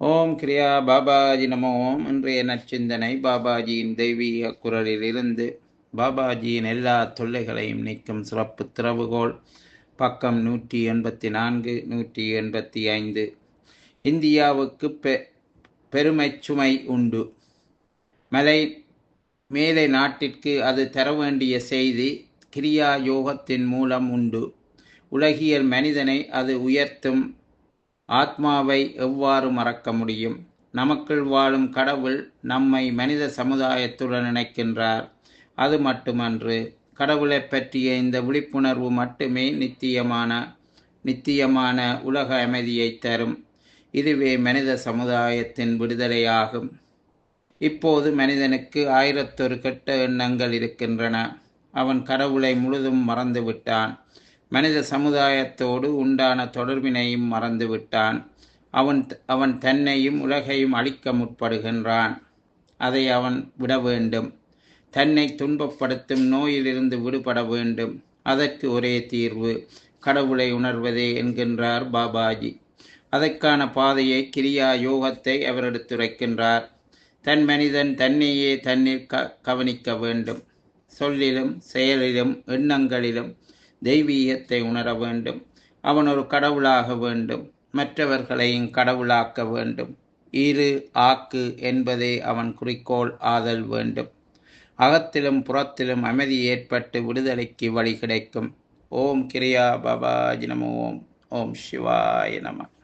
ஓம் கிரியா பாபாஜி நமோ ஓம் இன்றைய நற்சிந்தனை பாபாஜியின் தெய்வீக குரலில் இருந்து பாபாஜியின் எல்லா தொல்லைகளையும் நீக்கும் சிறப்பு திறவுகோல் பக்கம் நூற்றி எண்பத்தி நான்கு நூற்றி எண்பத்தி ஐந்து இந்தியாவுக்கு பெ பெருமைச் சுமை உண்டு மலை மேலை நாட்டிற்கு அது தர வேண்டிய செய்தி கிரியா யோகத்தின் மூலம் உண்டு உலகியல் மனிதனை அது உயர்த்தும் ஆத்மாவை எவ்வாறு மறக்க முடியும் நமக்குள் வாழும் கடவுள் நம்மை மனித சமுதாயத்துடன் இணைக்கின்றார் அது மட்டுமன்று கடவுளைப் பற்றிய இந்த விழிப்புணர்வு மட்டுமே நித்தியமான நித்தியமான உலக அமைதியை தரும் இதுவே மனித சமுதாயத்தின் விடுதலையாகும் இப்போது மனிதனுக்கு ஆயிரத்தொரு கெட்ட எண்ணங்கள் இருக்கின்றன அவன் கடவுளை முழுதும் மறந்துவிட்டான் மனித சமுதாயத்தோடு உண்டான தொடர்பினையும் மறந்துவிட்டான் அவன் அவன் தன்னையும் உலகையும் அழிக்க முற்படுகின்றான் அதை அவன் விட வேண்டும் தன்னை துன்பப்படுத்தும் நோயிலிருந்து விடுபட வேண்டும் அதற்கு ஒரே தீர்வு கடவுளை உணர்வதே என்கின்றார் பாபாஜி அதற்கான பாதையை கிரியா யோகத்தை அவர் எடுத்துரைக்கின்றார் தன் மனிதன் தன்னையே தன்னில் க கவனிக்க வேண்டும் சொல்லிலும் செயலிலும் எண்ணங்களிலும் தெய்வீகத்தை உணர வேண்டும் அவன் ஒரு கடவுளாக வேண்டும் மற்றவர்களையும் கடவுளாக்க வேண்டும் இரு ஆக்கு என்பதே அவன் குறிக்கோள் ஆதல் வேண்டும் அகத்திலும் புறத்திலும் அமைதி ஏற்பட்டு விடுதலைக்கு வழி கிடைக்கும் ஓம் கிரியா பாபாஜி நம ஓம் ஓம் சிவாய நம